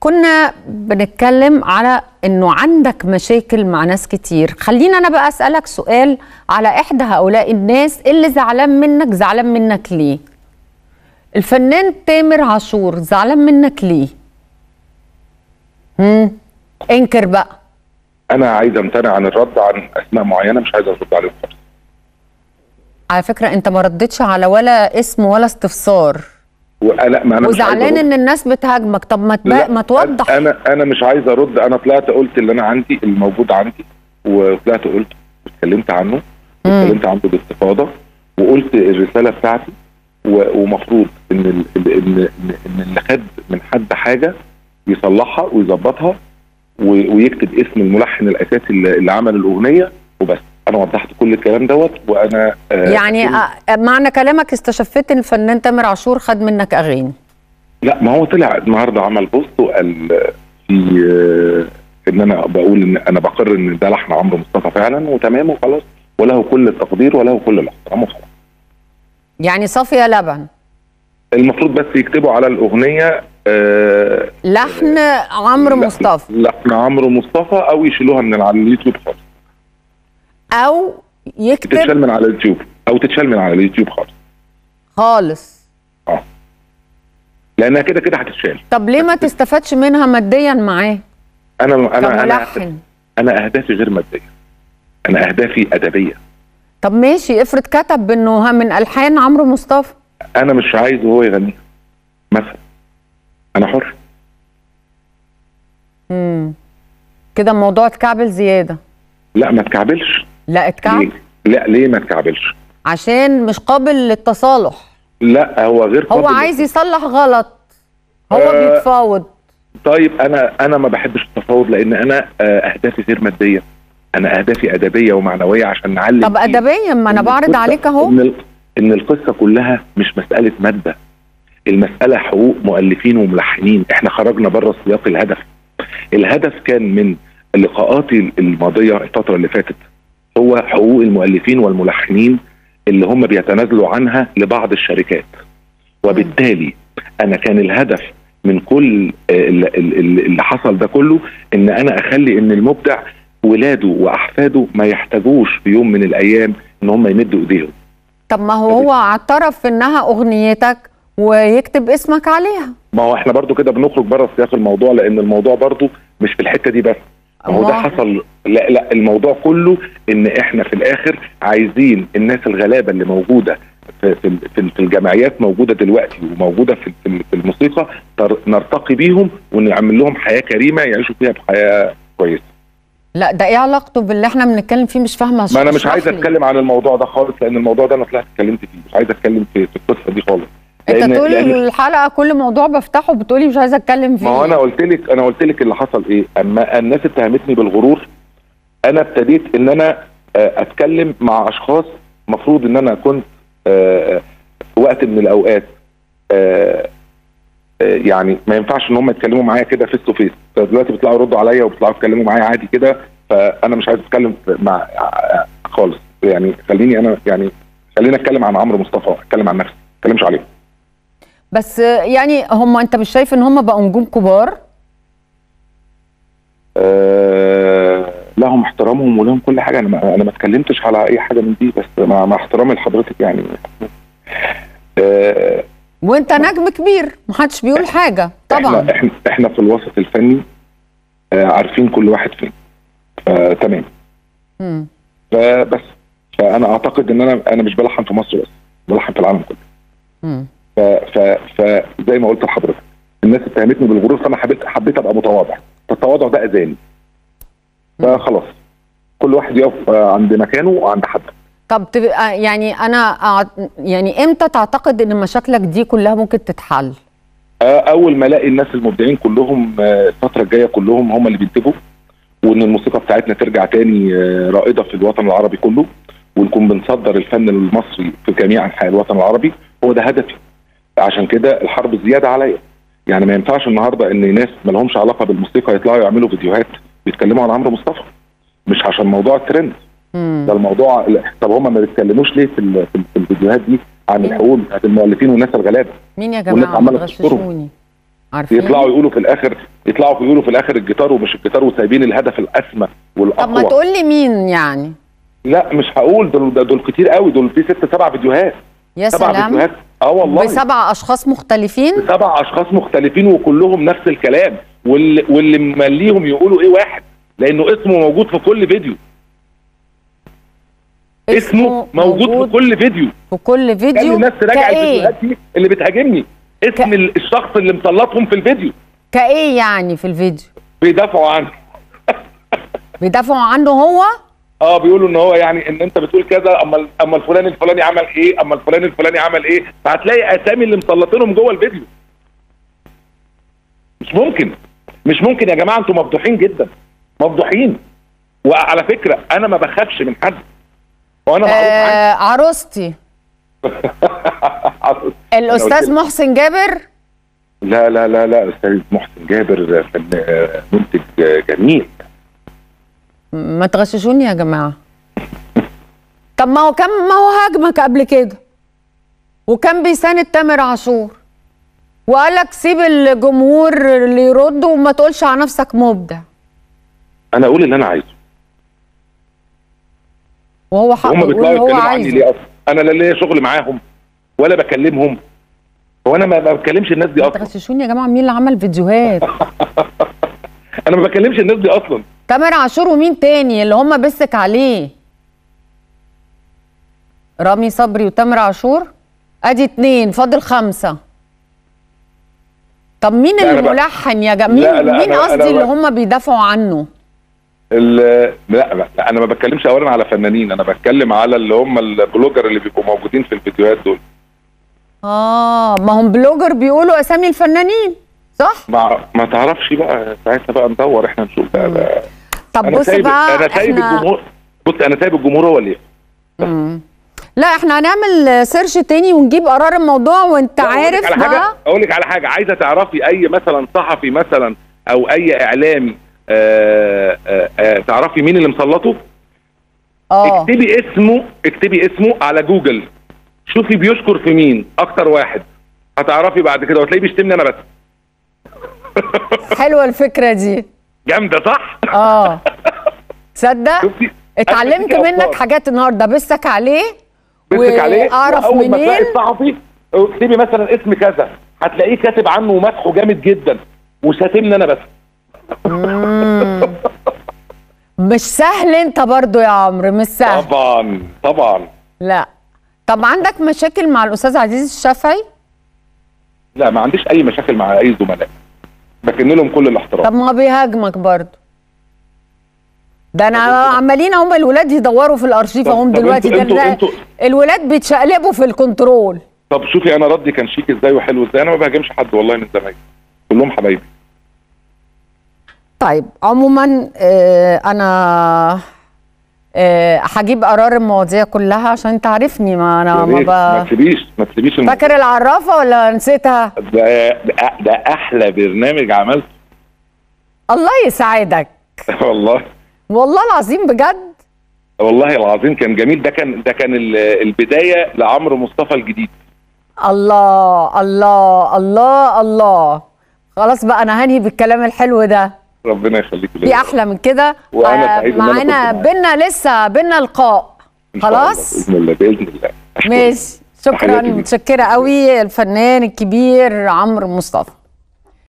كنا بنتكلم على انه عندك مشاكل مع ناس كتير خلينا انا بقى اسالك سؤال على احدى هؤلاء الناس اللي زعلان منك زعلان منك ليه الفنان تامر عاشور زعلان منك ليه هم انكر بقى انا عايز امتنع عن الرد عن اسماء معينه مش عايز ارد عليهم خالص على فكره انت ما ردتش على ولا اسم ولا استفسار ولا ما انا مش عايز وزعلان أرد. ان الناس بتهاجمك طب ما, لا، تبقى ما توضح انا انا مش عايز ارد انا طلعت قلت اللي انا عندي الموجود عندي وطلعت قلت اتكلمت عنه اتكلمت عنه باستفاضه وقلت الرساله بتاعتي و- ومفروض ان ال- ال- ان ان إن اللي خد من حد حاجه يصلحها ويظبطها و- ويكتب اسم الملحن الاساسي اللي اللي عمل الاغنيه وبس انا وضحت كل الكلام دوت وانا آه، يعني آه، معنى كلامك استشفيت ان الفنان تامر عاشور خد منك اغاني لا ما هو طلع النهارده عمل بوست وقال في آه، ان انا بقول ان انا بقر ان ده لحن عمرو مصطفى فعلا وتمام وخلاص وله كل التقدير وله كل الاحترام وخلاص يعني صافيه لبن المفروض بس يكتبوا على الاغنيه آه لحن عمرو لا- مصطفى لحن عمرو مصطفى او يشيلوها من على اليوتيوب خالص او يكتب تتشال من على اليوتيوب او تتشال من على اليوتيوب خالص خالص اه لانها كده كده هتتشال طب ليه ما تستفادش منها ماديا معاه انا انا انا كملحن انا اهدافي غير ماديه انا اهدافي ادبيه طب ماشي افرض كتب انه من الحان عمرو مصطفى انا مش عايزه هو يغنيها مثلا انا حر امم كده الموضوع اتكعبل زياده لا ما تكعبلش لا اتكعب ليه؟ لا ليه ما تكعبلش عشان مش قابل للتصالح لا هو غير هو قابل عايز يصلح غلط هو آه. بيتفاوض طيب انا انا ما بحبش التفاوض لان انا آه، اهدافي غير ماديه انا اهدافي ادبيه ومعنويه عشان نعلم طب فيه. ادبيا ما انا إن بعرض القصة- عليك اهو ان ال- ان القصه كلها مش مساله ماده المساله حقوق مؤلفين وملحنين احنا خرجنا بره سياق الهدف الهدف كان من لقاءاتي الماضيه الفتره اللي فاتت هو حقوق المؤلفين والملحنين اللي هم بيتنازلوا عنها لبعض الشركات وبالتالي انا كان الهدف من كل آه، ال- ال- ال- اللي حصل ده كله ان انا اخلي ان المبدع ولاده واحفاده ما يحتاجوش في يوم من الايام ان هم يمدوا ايديهم طب ما هو هو اعترف انها اغنيتك ويكتب اسمك عليها ما هو احنا برضو كده بنخرج بره سياق الموضوع لان الموضوع برضو مش في الحته دي بس ما هو ده أمال؟ حصل لا لا الموضوع كله ان احنا في الاخر عايزين الناس الغلابه اللي موجوده في في في- في الجمعيات موجوده دلوقتي وموجوده في في في الموسيقى تر- نرتقي بيهم ونعمل لهم حياه كريمه يعيشوا فيها بحياه كويسه لا ده ايه علاقته باللي احنا بنتكلم فيه مش فاهمه ما انا مش اشرح عايز لي. اتكلم عن الموضوع ده خالص لان الموضوع ده انا طلعت اتكلمت فيه مش عايز اتكلم في, في القصه دي خالص انت لأن- طول لأن- الحلقه كل موضوع بفتحه بتقولي مش عايزه اتكلم فيه ما هو انا قلت لك انا قلت لك اللي حصل ايه اما الناس اتهمتني بالغرور انا ابتديت ان انا آه، اتكلم مع اشخاص مفروض ان انا كنت آه، في وقت من الاوقات آه، آه، يعني ما ينفعش ان هم يتكلموا معايا كده فيس تو فيس دلوقتي بيطلعوا يردوا عليا وبيطلعوا يتكلموا معايا عادي كده فانا مش عايز اتكلم في- مع آه، خالص يعني خليني انا يعني خليني اتكلم عن عمرو مصطفى اتكلم عن نفسي ما اتكلمش عليه بس يعني هم انت مش شايف ان هم بقوا نجوم كبار آه، لهم احترامهم ولهم كل حاجه انا ما انا ما اتكلمتش على اي حاجه من دي بس مع, مع احترامي لحضرتك يعني آه، وانت نجم كبير محدش بيقول حاجه طبعا احنا احنا, احنا في الوسط الفني آه، عارفين كل واحد فين آه، تمام مم. فبس فانا اعتقد ان انا انا مش بلحن في مصر بس بلحن في العالم كله مم. ف ف فزي ما قلت لحضرتك الناس اتهمتني بالغرور فانا حبيت حبيت ابقى متواضع فالتواضع ده اذاني فخلاص كل واحد يقف آه، عند مكانه وعند حد طب تبقى يعني انا أع- يعني امتى تعتقد ان مشاكلك دي كلها ممكن تتحل آه، اول ما الاقي الناس المبدعين كلهم آه، الفتره الجايه كلهم هم اللي بينتجوا وان الموسيقى بتاعتنا ترجع تاني آه، رائده في الوطن العربي كله ونكون بنصدر الفن المصري في جميع انحاء الوطن العربي هو ده هدفي عشان كده الحرب زياده عليا يعني ما ينفعش النهارده ان ناس ما لهمش علاقه بالموسيقى يطلعوا يعملوا فيديوهات بيتكلموا عن عمرو مصطفى مش عشان موضوع الترند مم. ده الموضوع طب هم ما بيتكلموش ليه في ال- في ال- في الفيديوهات دي عن مين؟ الحقوق بتاعت المؤلفين والناس الغلابه مين يا والناس جماعه ما عمالة تشكره. تغششوني عارفين يطلعوا يقولوا في الاخر يطلعوا يقولوا في الاخر الجيتار ومش الجيتار وسايبين الهدف الاسمى طب ما والاقوى تقول لي مين يعني لا مش هقول دول دول كتير قوي دول في ست سبع فيديوهات يا سبع سلام فيديوهات اه والله بسبع اشخاص مختلفين سبع اشخاص مختلفين وكلهم نفس الكلام واللي, واللي ممليهم يقولوا ايه واحد لانه اسمه موجود في كل فيديو اسمه موجود, في كل فيديو في كل خلي فيديو الناس تراجع كايه الفيديوهات دي اللي بتهاجمني اسم ك- ال- الشخص اللي مسلطهم في الفيديو كايه يعني في الفيديو بيدافعوا عنه بيدافعوا عنه هو اه بيقولوا ان هو يعني ان انت بتقول كذا اما ال- اما الفلاني الفلاني عمل ايه اما الفلاني الفلاني عمل ايه فهتلاقي اسامي اللي مسلطينهم جوه الفيديو مش ممكن مش ممكن يا جماعه انتوا مفضوحين جدا مفضوحين وعلى فكره انا ما بخافش من حد وانا معروف عني آه عروستي الاستاذ محسن جابر لا لا لا لا استاذ محسن جابر فن آه، منتج آه، جميل ما تغششوني يا جماعه طب ما هو كان ما هو هاجمك قبل كده وكان بيساند تامر عاشور وقال لك سيب الجمهور اللي يرد وما تقولش على نفسك مبدع انا اقول اللي انا عايزه وهو حقه هم يقول اللي بيطلعوا هو يتكلموا عني عايزه ليه اصلا انا لا ليا شغل معاهم ولا بكلمهم هو انا ما ما بكلمش الناس دي ما اصلا تغششوني يا جماعه مين اللي عمل فيديوهات انا ما بكلمش الناس دي اصلا تامر عاشور ومين تاني اللي هم بسك عليه رامي صبري وتامر عاشور ادي اتنين فاضل خمسة طب مين لا، أنا بقى- الملحن يا جماعة لا، مين, لا، مين أنا- قصدي أنا اللي بقى- هم بيدافعوا عنه ال- لا لا لا، انا ما بتكلمش اولا على فنانين انا بتكلم على اللي هم البلوجر اللي بيبقوا موجودين في الفيديوهات دول اه ما هم بلوجر بيقولوا اسامي الفنانين صح ما ما تعرفش بقى ساعتها بقى ندور احنا نشوف بقى, بقى. طب انا بص سايب بقى انا سايب احنا الجمهور بص انا سايب الجمهور هو اللي مم. لا احنا هنعمل سيرش تاني ونجيب قرار الموضوع وانت لا، أقول لك عارف على بقى حاجه اقول لك على حاجه عايزه تعرفي اي مثلا صحفي مثلا او اي اعلامي آه آه آه تعرفي مين اللي مسلطه اه اكتبي اسمه اكتبي اسمه على جوجل شوفي بيشكر في مين اكتر واحد هتعرفي بعد كده وتلاقيه بيشتمني انا بس حلوه الفكره دي جامده صح اه تصدق شفتي اتعلمت أنا بديكي منك أفكار. حاجات النهارده بسك عليه بسك عليه واعرف واول ما تلاقي منين الصحفي اكتبي مثلا اسم كذا هتلاقيه كاتب عنه ومدحه جامد جدا وشاتمني انا بس مم. مش سهل انت برضو يا عمرو مش سهل طبعا طبعا لا طب عندك مشاكل مع الاستاذ عزيز الشافعي لا ما عنديش اي مشاكل مع اي زملاء بكن لهم كل الاحترام طب ما بيهاجمك برضو ده انا عمالين هم الولاد يدوروا في الارشيف طب- اهم طب دلوقتي انتوا- ده انتوا- لا- انتوا- الولاد بيتشقلبوا في الكنترول طب شوفي انا ردي كان شيك ازاي وحلو ازاي انا ما بهاجمش حد والله من زمايلي كلهم حبايبي طيب عموما آه انا آه هجيب قرار المواضيع كلها عشان انت عارفني ما انا يا ريت، ما ما ب... تسيبيش ما تسيبيش الموضوع. فاكر العرافه ولا نسيتها ده ده ده احلى برنامج عملته الله يسعدك والله والله العظيم بجد والله العظيم كان جميل ده كان ده كان ال- البدايه لعمرو مصطفى الجديد الله الله الله الله خلاص بقى انا هنهي بالكلام الحلو ده ربنا يخليك في ليا. احلى من كده وأنا آه، سعيد إن أنا كنت معانا معاك. بينا لسه بينا لقاء إن شاء الله، خلاص باذن الله باذن الله أشكرك. ماشي شكرا تحياتي ليك. متشكره قوي الفنان الكبير عمرو مصطفى